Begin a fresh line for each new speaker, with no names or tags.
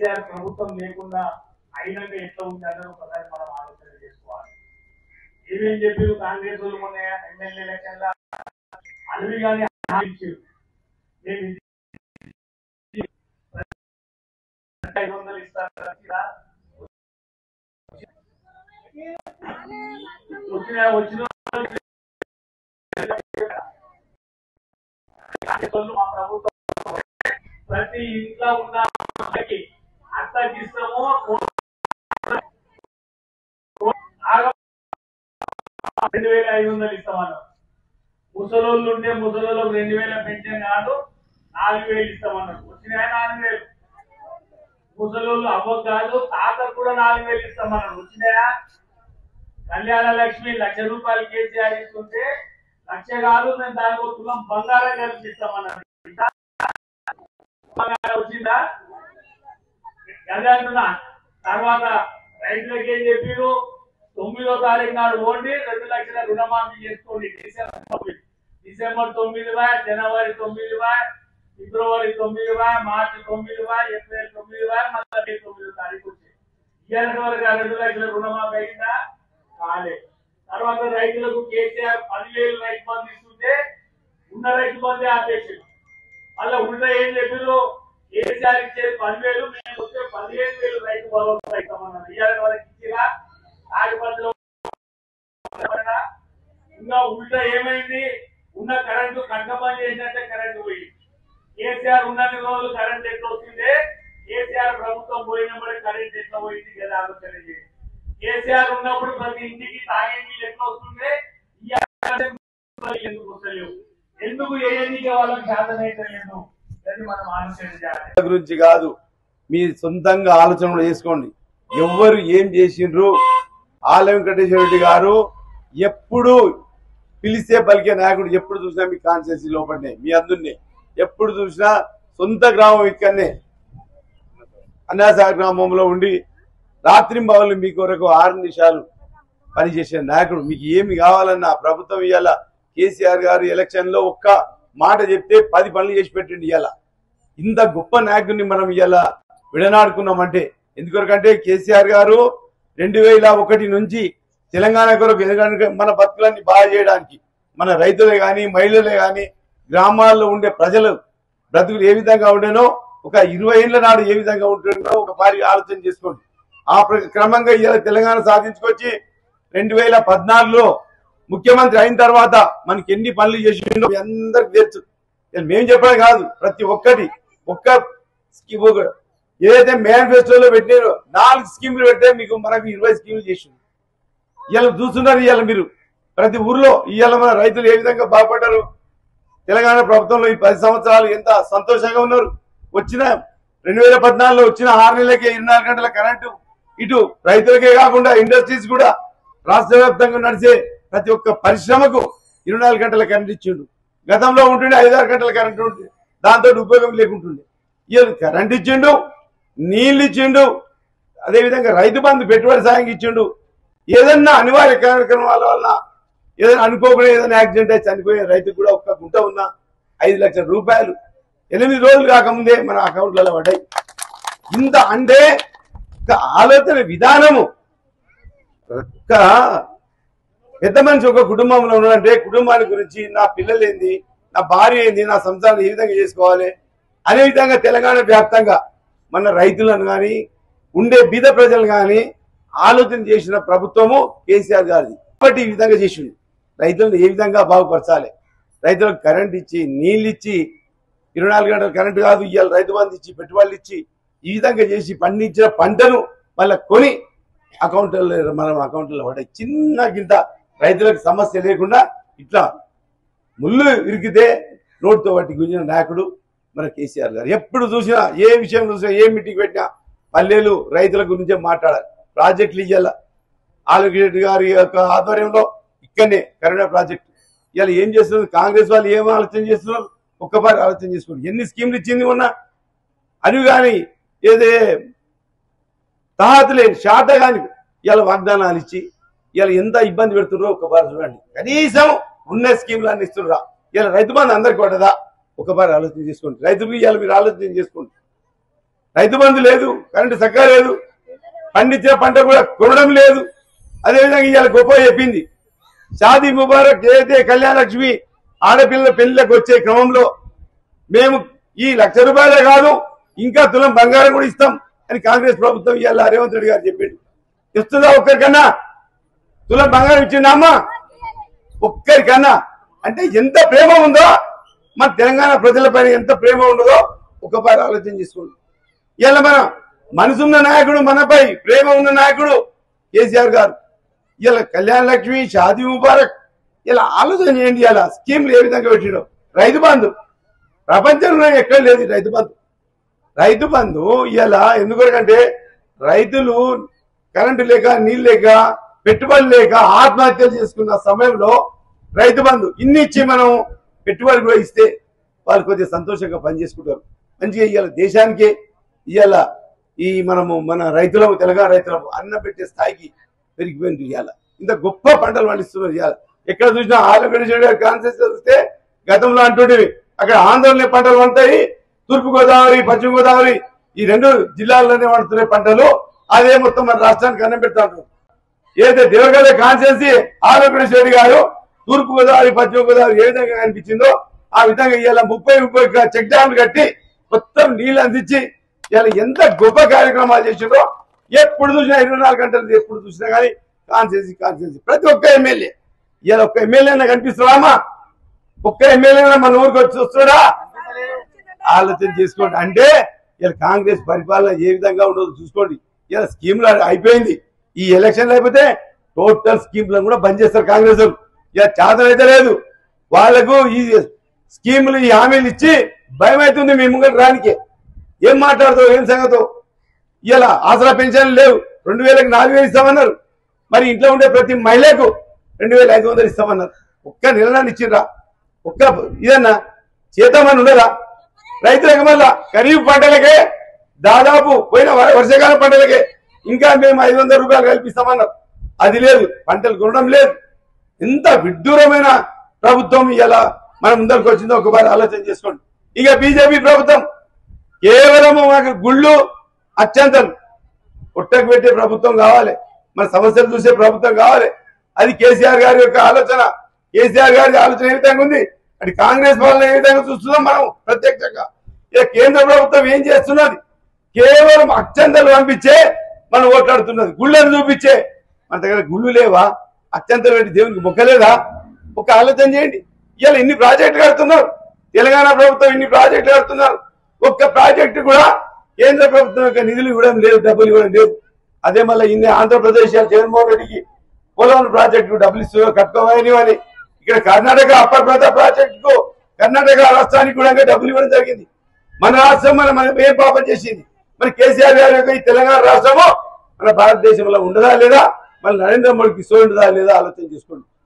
కేసీఆర్ ప్రభుత్వం లేకుండా అయినాక ఎట్లా ఉందని ఒకసారి మనం ఆలోచన చేసుకోవాలి ఏమేం చెప్పారు కాంగ్రెస్ వాళ్ళు మొన్న ఎమ్మెల్యే ఎలక్షన్ల అడవి కానీ హామీచ్చారు నేను ఇది- ఐదు వందలు ఇస్తాను వచ్చినా వచ్చిన వచ్చిన వాళ్ళు మా ప్రభుత్వం ప్రతి ఇంట్లో ఉన్న వాళ్ళకి అత్తకి ఇస్తాము రెండు వేల ఐదు వందలు ఇస్తామన్నాం ముసలోళ్ళు ఉంటే ముసలోళ్ళకి రెండు వేల పెన్షన్ కాదు నాలుగు వేలు ఇస్తామన్నారు వచ్చినాయా నాలుగు వేలు ముసలోళ్ళు అవ్వ కాదు తాతకు కూడా నాలుగు వేలు ఇస్తామన్నారు వచ్చినాయా కళ్యాణ లక్ష్మి లక్ష రూపాయలు కేసీఆర్ ఇస్తుంటే లక్ష కాదు మేము దానికి ఒక తులం బంగారం కలిపి ఇస్తామన్నారు బంగారం వచ్చిందా అదే అంటున్నా తర్వాత రైతులకు ఏం చెప్పారు తొమ్మిదో తారీఖు నాడు ఓడి రెండు లక్షల రుణమాఫీ చేసుకోండి డిసెంబర్ తొమ్మిది డిసెంబర్ తొమ్మిది వా జనవరి తొమ్మిది వా ఫిబ్రవరి తొమ్మిది వా మార్చి తొమ్మిది వా ఏప్రిల్ తొమ్మిది వా మళ్ళీ మే తొమ్మిదో తారీఖు వచ్చి ఇయ్యాల వరకు ఆ రెండు లక్షల రుణమాఫీ అయిందా కాలే తర్వాత రైతులకు కేసీఆర్ పదివేలు రైతు బంధు ఇస్తుంటే ఉన్న రైతు బంధే ఆపేసారు మళ్ళా ఉన్న ఏం చెప్పారు కేసీఆర్ ఇచ్చేది పదివేలు మేము వచ్చే పదిహేను వేలు రైతు భరోసా ఇస్తామన్నారు ఇయ్యాల వరకు ఇచ్చిరా తాడిపత్రిలో ఇంకా ఉల్టా ఏమైంది ఉన్న కరెంటు కంట పని చేసినట్టే కరెంటు పోయింది కేసీఆర్ ఉన్నన్ని రోజులు కరెంట్ ఎట్లా వస్తుందే కేసీఆర్ ప్రభుత్వం పోయినప్పుడు కరెంట్ ఎట్లా పోయింది కదా ఆలోచన చేయండి కేసీఆర్ ఉన్నప్పుడు ప్రతి ఇంటికి తాగే నీళ్ళు ఎట్లా వస్తుందే ఈ ఆలోచన ఎందుకు వస్తలేవు ఎందుకు ఏ ఎన్నిక వాళ్ళకి శాతం అయితే లేదు అది మనం ఆలోచన చేయాలి
గురించి కాదు మీ సొంతంగా ఆలోచన కూడా చేసుకోండి ఎవ్వరు ఏం చేసిండ్రు ఆల వెంకటేశ్వర రెడ్డి గారు ఎప్పుడు పిలిస్తే పలికే నాయకుడు ఎప్పుడు చూసినా మీ కాన్స్టిట్యూన్సీ లోపలనే మీ అందరినీ ఎప్పుడు చూసినా సొంత గ్రామం ఇక్కడనే అన్నాసాగర్ గ్రామంలో ఉండి రాత్రి బావులు మీ కొరకు ఆరు నిమిషాలు పనిచేసే నాయకుడు మీకు ఏమి కావాలన్నా ప్రభుత్వం ఇవాళ కేసీఆర్ గారు ఎలక్షన్ లో ఒక్క మాట చెప్తే పది పనులు చేసి పెట్టండి ఇవాళ ఇంత గొప్ప నాయకుడిని మనం ఇవాళ విడనాడుకున్నామంటే ఎందుకొరకంటే కేసీఆర్ గారు రెండు వేల ఒకటి నుంచి తెలంగాణ కొరకు ఎందుకంటే మన బతుకులన్నీ బాగా చేయడానికి మన రైతులే కానీ మహిళలే కానీ గ్రామాల్లో ఉండే ప్రజలు బ్రతుకులు ఏ విధంగా ఉండేనో ఒక ఇరవై ఏళ్ల నాడు ఏ విధంగా ఉంటుందో ఒక పారి ఆలోచన చేసుకోండి ఆ ప్ర- క్రమంగా ఇవాళ తెలంగాణ సాధించుకొచ్చి రెండు వేల పద్నాలుగులో ముఖ్యమంత్రి అయిన తర్వాత మనకి ఎన్ని పనులు చేసిండో మీ అందరికి తెలుసు ఇవాళ మేము చెప్పడం కాదు ప్రతి ఒక్కటి ఒక్క స్కీమ్ కూడా ఏదైతే మేనిఫెస్టోలో పెట్టారో నాలుగు స్కీములు పెడితే మీకు మనకు ఇరవై స్కీములు చేసిండు ఇవాళ చూస్తున్నారు ఇవాళ మీరు ప్రతి ఊర్లో ఇవాళ మన రైతులు ఏ విధంగా బాగుపడ్డారు తెలంగాణ ప్రభుత్వంలో ఈ పది సంవత్సరాలు ఎంత సంతోషంగా ఉన్నారు వచ్చిన రెండు వేల పద్నాలుగులో వచ్చిన ఆరు నెలలకే ఇరవై నాలుగు గంటల కరెంటు ఇటు రైతులకే కాకుండా ఇండస్ట్రీస్ కూడా రాష్ట్ర వ్యాప్తంగా నడిచే ప్రతి ఒక్క పరిశ్రమకు ఇరవై నాలుగు గంటల కరెంట్ ఇచ్చిండు గతంలో ఉంటుండే ఐదారు గంటల కరెంట్ ఉంటుండే దాంతో ఉపయోగం లేకుంటుండే ఇవాళ కరెంట్ ఇచ్చిండు నీళ్లు ఇచ్చిండు అదేవిధంగా రైతు బంధు పెట్టుబడి సాయం ఇచ్చిండు ఏదన్నా అనివార్య కార్యక్రమాల వల్ల ఏదైనా అనుకోకుండా ఏదైనా యాక్సిడెంట్ అయితే చనిపోయే రైతుకు కూడా ఒక్క గుంట ఉన్న ఐదు లక్షల రూపాయలు ఎనిమిది రోజులు కాకముందే మన అకౌంట్లలో పడ్డాయి ఇంత అంటే ఒక ఆలోచన విధానము ఒక పెద్ద మనిషి ఒక కుటుంబంలో ఉన్నాడంటే కుటుంబాన్ని గురించి నా పిల్లలు ఏంది నా భార్య ఏంది నా సంసారం ఏ విధంగా చేసుకోవాలి అదే విధంగా తెలంగాణ వ్యాప్తంగా మన రైతులను కానీ ఉండే బీద ప్రజలు కానీ ఆలోచన చేసిన ప్రభుత్వము కేసీఆర్ గారిది కాబట్టి ఈ విధంగా చేసింది రైతులను ఏ విధంగా బాగుపరచాలి రైతులకు కరెంట్ ఇచ్చి నీళ్ళు ఇచ్చి ఇరవై నాలుగు గంటల కరెంట్ కాదు ఇవాళ రైతు బంధు ఇచ్చి పెట్టుబడులు ఇచ్చి ఈ విధంగా చేసి పండించిన పంటను మళ్ళీ కొని అకౌంట్లో మనం అకౌంట్లో పడ్డాయి చిన్న గింత రైతులకు సమస్య లేకుండా ఇట్లా ముళ్ళు ఇరికితే నోటితో పట్టి గుంజిన నాయకుడు మన కేసీఆర్ గారు ఎప్పుడు చూసినా ఏ విషయం చూసినా ఏ మీటింగ్ పెట్టినా పల్లెలు రైతుల గురించే మాట్లాడాలి ప్రాజెక్టులు ఇయ్యాల ఆలోకేట్ గారి యొక్క ఆధ్వర్యంలో ఇక్కడనే కరోనా ప్రాజెక్ట్ ఇవాళ ఏం చేస్తున్నారు కాంగ్రెస్ వాళ్ళు ఏం ఆలోచన చేస్తున్నారు ఒక్కసారి ఆలోచన చేసుకోండి ఎన్ని స్కీమ్లు ఇచ్చింది ఉన్నా అవి కానీ ఏదే తాహత లేని శాత కానీ ఇలా వాగ్దానాలు ఇచ్చి ఇలా ఎంత ఇబ్బంది పెడుతున్నారో ఒకసారి చూడండి కనీసం ఉన్న స్కీమ్లు అన్ని ఇస్తున్నారా ఇలా రైతు బంధు అందరికి పడదా ఒకసారి ఆలోచన చేసుకోండి రైతులకు ఇవాళ మీరు ఆలోచన చేసుకోండి రైతు బంధు లేదు కరెంటు చక్కగా లేదు పండించిన పంట కూడా కొనడం లేదు అదేవిధంగా ఇవాళ గొప్ప చెప్పింది షాదీ ముబారక్ ఏదైతే కళ్యాణ లక్ష్మి ఆడపిల్లల పెళ్లికి వచ్చే క్రమంలో మేము ఈ లక్ష రూపాయలే కాదు ఇంకా తులం బంగారం కూడా ఇస్తాం అని కాంగ్రెస్ ప్రభుత్వం ఇవాళ రేవంత్ రెడ్డి గారు చెప్పిండు ఇస్తుందా ఒక్కరికన్నా తులం బంగారం ఇచ్చిందా అమ్మా ఒక్కరికన్నా అంటే ఎంత ప్రేమ ఉందో మన తెలంగాణ ప్రజలపైన ఎంత ప్రేమ ఉండదో ఒకసారి ఆలోచన చేసుకోండి ఇలా మన మనసున్న నాయకుడు మనపై ప్రేమ ఉన్న నాయకుడు కేసీఆర్ గారు ఇలా కళ్యాణ లక్ష్మి షాదీ ముబారక్ ఇలా ఆలోచన చేయండి ఇలా స్కీమ్లు ఏ విధంగా పెట్టిండో రైతు బంధు ప్రపంచంలో ఎక్కడ లేదు ఈ రైతు బంధు రైతు బంధు ఇలా ఎందుకంటే రైతులు కరెంటు లేక నీళ్ళు లేక పెట్టుబడి లేక ఆత్మహత్యలు చేసుకున్న సమయంలో రైతు బంధు ఇన్ని ఇచ్చి మనం పెట్టుబడి కూడా ఇస్తే వాళ్ళు కొద్దిగా సంతోషంగా పనిచేసుకుంటారు మంచిగా ఇవాళ దేశానికే ఇవాళ ఈ మనము మన రైతులకు తెలంగాణ రైతులకు అన్నం పెట్టే స్థాయికి పెరిగిపోయింది ఇవాళ ఇంత గొప్ప పంటలు పండిస్తున్నారు ఇవాళ ఎక్కడ చూసినా ఆంధ్రప్రదేశ్ కాన్సెన్స్ చూస్తే గతంలో అంటుండేవి అక్కడ ఆంధ్రలోనే పంటలు పండుతాయి తూర్పు గోదావరి పశ్చిమ గోదావరి ఈ రెండు జిల్లాల్లోనే పండుతున్నాయి పంటలు అదే మొత్తం మన రాష్ట్రానికి అన్నం పెడతా ఉంటారు ఏదైతే దేవరగడ్డ కాన్సెన్సీ ఆంధ్రప్రదేశ్ రెడ్డి గారు తూర్పు గోదావరి పశ్చిమ గోదావరి ఏ విధంగా కనిపించిందో ఆ విధంగా ఇవాళ ముప్పై ముప్పై చెక్ డ్యామ్లు కట్టి మొత్తం నీళ్లు అందించి ఇవాళ ఎంత గొప్ప కార్యక్రమాలు చేసిండ్రో ఎప్పుడు చూసినా ఇరవై నాలుగు గంటలు ఎప్పుడు చూసినా కానీ కాన్సెన్సీ కాన్సెన్సీ ప్రతి ఒక్క ఎమ్మెల్యే ఇవాళ ఒక్క ఎమ్మెల్యే కనిపిస్తున్నామా ఒక్క ఎమ్మెల్యే మన ఊరికి వచ్చి వస్తున్నాడా ఆలోచన చేసుకోండి అంటే ఇలా కాంగ్రెస్ పరిపాలన ఏ విధంగా ఉండదో చూసుకోండి ఇలా స్కీమ్లు అయిపోయింది ఈ ఎలక్షన్లు అయిపోతే టోటల్ స్కీమ్లను కూడా బంద్ చేస్తారు కాంగ్రెస్ వాళ్ళు. ఇక చేతన అయితే లేదు వాళ్లకు ఈ స్కీములు ఈ హామీలు ఇచ్చి భయం అవుతుంది మీ ముంగట రానికే ఏం మాట్లాడతావు ఏం సంగతో ఇలా ఆసరా పెన్షన్లు లేవు రెండు వేలకు నాలుగు వేలు ఇస్తామన్నారు మరి ఇంట్లో ఉండే ప్రతి మహిళకు రెండు వేల ఐదు వందలు ఇస్తామన్నారు ఒక్క నిర్ణయాన్ని ఇచ్చిర్రా ఒక్క ఇదన్నా చేద్దామని ఉండదా రైతులకు మళ్ళా ఖరీఫ్ పంటలకే దాదాపు పోయిన వ- వర్షాకాల పంటలకే ఇంకా మేము ఐదు వందల రూపాయలు కల్పిస్తామన్నారు అది లేదు పంటలు కొనడం లేదు ఎంత విడ్డూరమైన ప్రభుత్వం ఇలా మన ముందరికి వచ్చిందో ఒకసారి ఆలోచన చేసుకోండి ఇక బీజేపీ ప్రభుత్వం కేవలం మాకు గుళ్ళు అత్యంతలు పుట్టకు పెట్టే ప్రభుత్వం కావాలి మన సమస్యలు చూసే ప్రభుత్వం కావాలి అది కేసీఆర్ గారి యొక్క ఆలోచన కేసీఆర్ గారి ఆలోచన ఏ విధంగా ఉంది అది కాంగ్రెస్ పాలన ఏ విధంగా చూస్తున్నాం మనం ప్రత్యక్షంగా ఇక కేంద్ర ప్రభుత్వం ఏం చేస్తున్నది కేవలం అత్యంతలు పంపించే మనం ఓట్లాడుతున్నది గుళ్ళను చూపించే మన దగ్గర గుళ్ళు లేవా అత్యంతలు పెట్టి దేవునికి మొక్కలేదా ఒక ఆలోచన చేయండి ఇవాళ ఇన్ని ప్రాజెక్టులు కడుతున్నారు తెలంగాణ ప్రభుత్వం ఇన్ని ప్రాజెక్టులు కడుతున్నారు ఒక్క ప్రాజెక్టు కూడా కేంద్ర ప్రభుత్వం యొక్క నిధులు ఇవ్వడం లేదు డబ్బులు ఇవ్వడం లేదు అదే మళ్ళీ ఇన్ని ఆంధ్రప్రదేశ్ జగన్మోహన్ రెడ్డికి పోలవరం ప్రాజెక్టు డబ్బులు ఇస్తూ కట్టుకోవాలి అని ఇక్కడ కర్ణాటక అప్పర్ ప్రదేశ్ ప్రాజెక్టుకు కర్ణాటక రాష్ట్రానికి కూడా డబ్బులు ఇవ్వడం జరిగింది మన రాష్ట్రం మన మనం ఏం పాపం చేసింది మరి కేసీఆర్ గారి యొక్క ఈ తెలంగాణ రాష్ట్రము మన భారతదేశంలో ఉండదా లేదా మన నరేంద్ర మోడీకి సో ఉండదా లేదా ఆలోచన చేసుకోండి